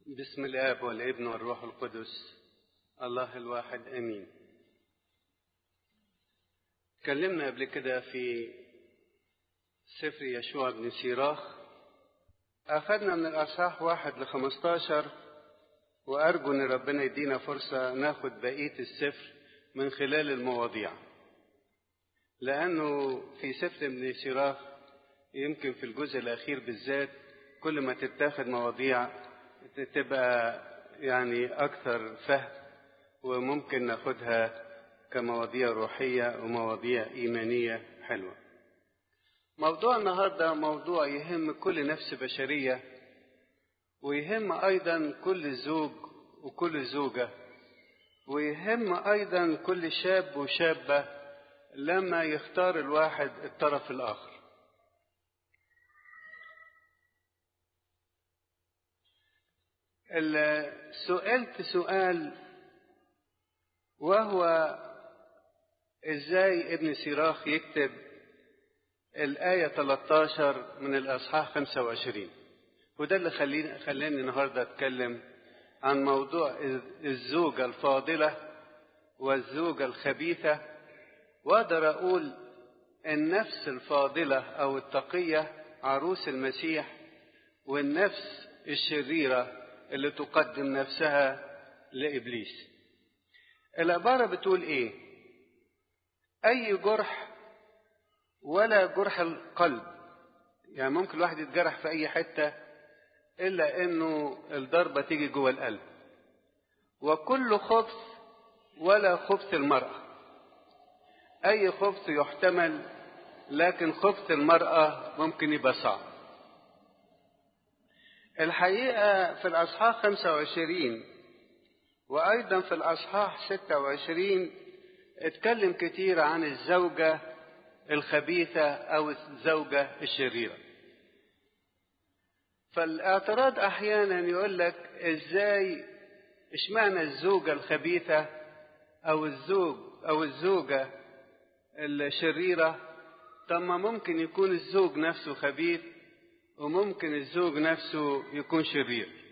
بسم الاب والابن والروح القدس الله الواحد امين اتكلمنا قبل كده في سفر يشوع بن سيراخ اخذنا من الاصحاح واحد لخمستاشر وارجو ان ربنا يدينا فرصة ناخد بقية السفر من خلال المواضيع لانه في سفر ابن سيراخ يمكن في الجزء الاخير بالذات كل ما تتاخد مواضيع تبقى يعني أكثر فهم وممكن ناخدها كمواضيع روحية ومواضيع إيمانية حلوة موضوع النهاردة موضوع يهم كل نفس بشرية ويهم أيضا كل زوج وكل زوجة ويهم أيضا كل شاب وشابة لما يختار الواحد الطرف الآخر سئلت سؤال وهو ازاي ابن سيراخ يكتب الآية 13 من الأصحاح 25 وده اللي خليني خلاني النهارده أتكلم عن موضوع الزوجة الفاضلة والزوجة الخبيثة وأقدر أقول النفس الفاضلة أو التقية عروس المسيح والنفس الشريرة اللي تقدم نفسها لابليس العباره بتقول ايه اي جرح ولا جرح القلب يعني ممكن الواحد يتجرح في اي حته الا انه الضربه تيجي جوه القلب وكل خبث ولا خبث المراه اي خبث يحتمل لكن خبث المراه ممكن يبقى صعب الحقيقة في الأصحاح 25 وأيضا في الأصحاح 26 اتكلم كتير عن الزوجة الخبيثة أو الزوجة الشريرة فالاعتراض أحيانا يقول لك إزاي اشمعنى الزوجة الخبيثة أو الزوج أو الزوجة الشريرة طب ما ممكن يكون الزوج نفسه خبيث وممكن الزوج نفسه يكون شرير